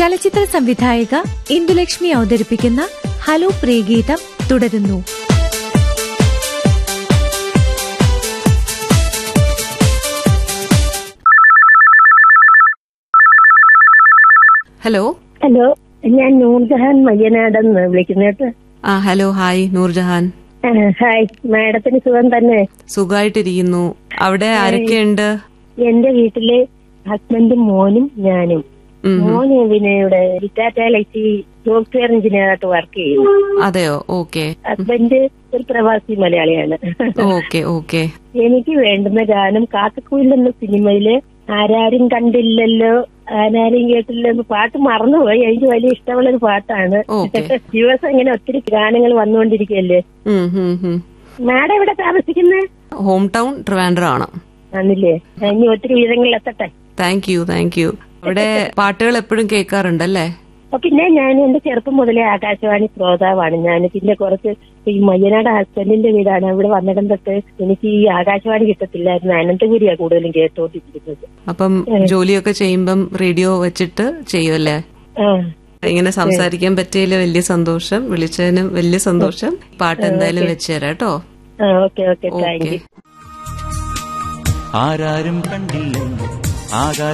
ചലച്ചിത്ര സംവിധായിക ഇന്ദുലക്ഷ്മി അവതരിപ്പിക്കുന്ന ഹലോ പ്രിയഗീതം തുടരുന്നു ഹലോ ഹലോ ഞാൻ നൂർജഹാൻ മയ്യനാടെന്ന് വിളിക്കുന്നു കേട്ടോ ആ ഹലോ ഹായ് നൂർജഹാൻ ആ, ഹായ് മാഡത്തിന് സുഖം തന്നെ സുഖമായിട്ടിരിക്കുന്നു അവിടെ ആരൊക്കെയുണ്ട് എന്റെ വീട്ടില് ഹസ്ബൻഡും മോനും ഞാനും ഉം. മോന് പിന്നെ ഇവിടെ ടാറ്റ ലൈസി സോഫ്റ്റ്വെയർ എഞ്ചിനീയർ ആയിട്ട് വർക്ക് ചെയ്യുന്നു അതെയോ ഓക്കെ ഹസ്ബൻഡ് ഒരു പ്രവാസി മലയാളിയാണ് ഓക്കെ ഓക്കെ എനിക്ക് വേണ്ടുന്ന ഗാനം കാക്കക്കുയിൽ എന്ന സിനിമയില് ആരാരും കണ്ടില്ലല്ലോ ആരാരും കേട്ടില്ലെന്ന് പാട്ട് മറന്നുപോയി എനിക്ക് വലിയ ഇഷ്ടമുള്ള ഒരു പാട്ടാണ് ഓക്കെ. ദിവസം ഇങ്ങനെ ഒത്തിരി ഗാനങ്ങൾ വന്നുകൊണ്ടിരിക്കുകയല്ലേ ഉം, ഉം, ഉം. മാഡം എവിടെ താമസിക്കുന്നത് ഹോം ടൗൺ ട്രിവാൻഡ്രം ആണ് ആന്നില്ലേ ഇനി ഒത്തിരി വിധങ്ങളിൽ എത്തട്ടെ താങ്ക് യു താങ്ക് യു അവിടെ പാട്ടുകൾ എപ്പോഴും കേൾക്കാറുണ്ടല്ലേ അപ്പൊ പിന്നെ ഞാൻ എന്റെ ചെറുപ്പം മുതലേ ആകാശവാണി ശ്രോതാവാണ് ഞാൻ പിന്നെ കുറച്ച് ഈ മയ്യനാട് ഹസ്ബൻഡിന്റെ വീടാണ് ഇവിടെ വന്നിടം തൊട്ട് എനിക്ക് ഈ ആകാശവാണി കിട്ടത്തില്ലായിരുന്നു അനന്തപുരിയാ കൂടുതലും കേട്ടോണ്ടിരിക്കുന്നത് അപ്പം ജോലിയൊക്കെ ചെയ്യുമ്പം റേഡിയോ വെച്ചിട്ട് ചെയ്യുമല്ലേ ആ ഇങ്ങനെ സംസാരിക്കാൻ പറ്റിയതിൽ വലിയ സന്തോഷം വിളിച്ചതിനും വലിയ സന്തോഷം പാട്ട് എന്തായാലും വെച്ചുതരാം കേട്ടോ ആ okay okay thank okay you ആരാരും കണ്ടില്ലെന്ന് ആകാശ